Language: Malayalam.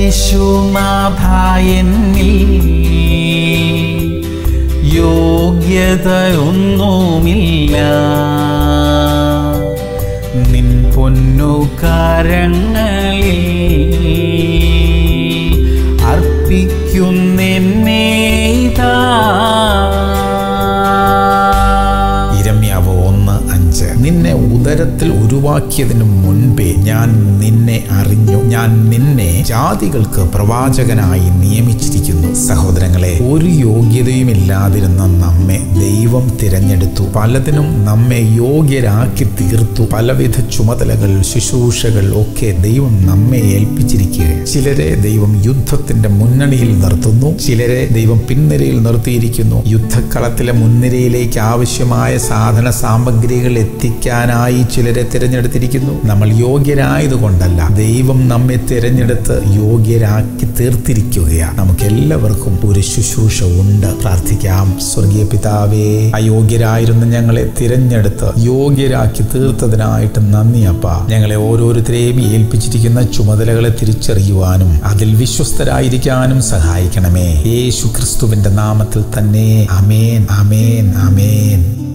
യോഗ്യതയൊന്നുമില്ല നിൻ പൊന്നു കരങ്ങളിൽ അർപ്പിക്കുന്നെന്നേ ഇതാ ഇരമ്യാവ് ഒന്ന് അഞ്ച് നിന്നെ ഉദരത്തിൽ ഉരുവാക്കിയതിനു മുൻപേ ഞാൻ നിന്നെ അറിഞ്ഞു ഞാൻ നിന്നെ ജാതികൾക്ക് പ്രവാചകനായി നിയമിച്ചിരിക്കുന്നു സഹോദരങ്ങളെ ഒരു യോഗ്യതയും ഇല്ലാതിരുന്ന നമ്മെ ദൈവം തിരഞ്ഞെടുത്തു പലതിനും നമ്മെ യോഗ്യരാക്കി തീർത്തു പലവിധ ചുമതലകൾ ശുശ്രൂഷകൾ ഒക്കെ ദൈവം നമ്മെ ഏൽപ്പിച്ചിരിക്കുക ചിലരെ ദൈവം യുദ്ധത്തിന്റെ മുന്നണിയിൽ നിർത്തുന്നു ചിലരെ ദൈവം പിൻനിരയിൽ നിർത്തിയിരിക്കുന്നു യുദ്ധക്കളത്തിലെ മുൻനിരയിലേക്ക് ആവശ്യമായ സാധന സാമഗ്രികൾ എത്തിക്കാനായി ചിലരെ തിരഞ്ഞെടുത്തിരിക്കുന്നു നമ്മൾ യോഗ്യരായതുകൊണ്ടല്ല ദൈവം നമ്മെ തിരഞ്ഞെടുത്ത് യോഗ്യരാക്കി തീർത്തിരിക്കുകയാണ് നമുക്ക് എല്ലാവർക്കും ഒരു ശുശ്രൂഷ ഉണ്ട് പ്രാർത്ഥിക്കാം സ്വർഗീയ പിതാവേ അയോഗ്യരായിരുന്ന ഞങ്ങളെ തിരഞ്ഞെടുത്ത് യോഗ്യരാക്കി തീർത്തതിനായിട്ട് നന്ദി അപ്പ ഞങ്ങളെ ഓരോരുത്തരെയും ഏൽപ്പിച്ചിരിക്കുന്ന ചുമതലകളെ തിരിച്ചറിയുവാനും അതിൽ വിശ്വസ്തരായിരിക്കാനും സഹായിക്കണമേ യേശു ക്രിസ്തുവിന്റെ നാമത്തിൽ തന്നെ അമേൻ അമേൻ അമേൻ